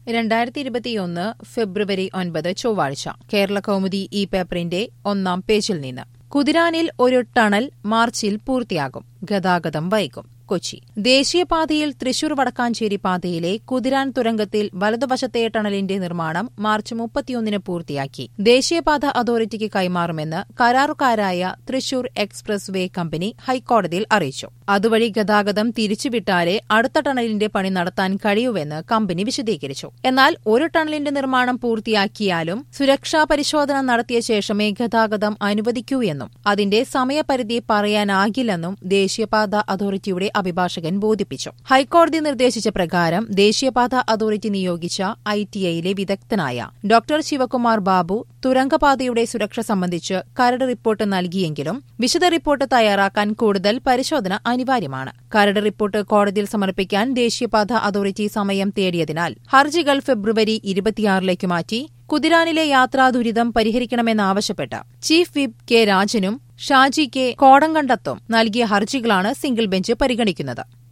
രണ്ടായിരത്തി ഇരുപത്തിയൊന്ന് ഫെബ്രുവരി ഒൻപത് ചൊവ്വാഴ്ച കേരള കൗമുദി ഈ പേപ്പറിന്റെ ഒന്നാം പേജിൽ നിന്ന് കുതിരാനിൽ ഒരു ടണൽ മാർച്ചിൽ പൂർത്തിയാകും ഗതാഗതം വൈകും കൊച്ചി ദേശീയപാതയിൽ തൃശൂർ വടക്കാഞ്ചേരി പാതയിലെ കുതിരാൻ തുരങ്കത്തിൽ വലതുവശത്തെ ടണലിന്റെ നിർമ്മാണം മാർച്ച് മുപ്പത്തിയൊന്നിന് പൂർത്തിയാക്കി ദേശീയപാത അതോറിറ്റിക്ക് കൈമാറുമെന്ന് കരാറുകാരായ തൃശൂർ എക്സ്പ്രസ് വേ കമ്പനി ഹൈക്കോടതിയിൽ അറിയിച്ചു അതുവഴി ഗതാഗതം തിരിച്ചുവിട്ടാലേ അടുത്ത ടണലിന്റെ പണി നടത്താൻ കഴിയൂവെന്ന് കമ്പനി വിശദീകരിച്ചു എന്നാൽ ഒരു ടണലിന്റെ നിർമ്മാണം പൂർത്തിയാക്കിയാലും സുരക്ഷാ പരിശോധന നടത്തിയ ശേഷമേ ഗതാഗതം അനുവദിക്കൂ എന്നും അതിന്റെ സമയപരിധി പറയാനാകില്ലെന്നും ദേശീയപാത അതോറിറ്റിയുടെ അഭിഭാഷകൻ ബോധിപ്പിച്ചു ഹൈക്കോടതി നിർദ്ദേശിച്ച പ്രകാരം ദേശീയപാത അതോറിറ്റി നിയോഗിച്ച ഐ ടി ഐയിലെ വിദഗ്ധനായ ഡോക്ടർ ശിവകുമാർ ബാബു തുരങ്കപാതയുടെ സുരക്ഷ സംബന്ധിച്ച് കരട് റിപ്പോർട്ട് നൽകിയെങ്കിലും വിശദ റിപ്പോർട്ട് തയ്യാറാക്കാൻ കൂടുതൽ പരിശോധന അനിവാര്യമാണ് കരട് റിപ്പോർട്ട് കോടതിയിൽ സമർപ്പിക്കാൻ ദേശീയപാത അതോറിറ്റി സമയം തേടിയതിനാൽ ഹർജികൾ ഫെബ്രുവരി ഇരുപത്തിയാറിലേക്ക് മാറ്റി കുതിരാനിലെ യാത്രാ ദുരിതം പരിഹരിക്കണമെന്നാവശ്യപ്പെട്ട് ചീഫ് വിപ്പ് കെ രാജനും ഷാജി കെ കോടങ്കണ്ടത്തും നൽകിയ ഹർജികളാണ് സിംഗിൾ ബെഞ്ച് പരിഗണിക്കുന്നത്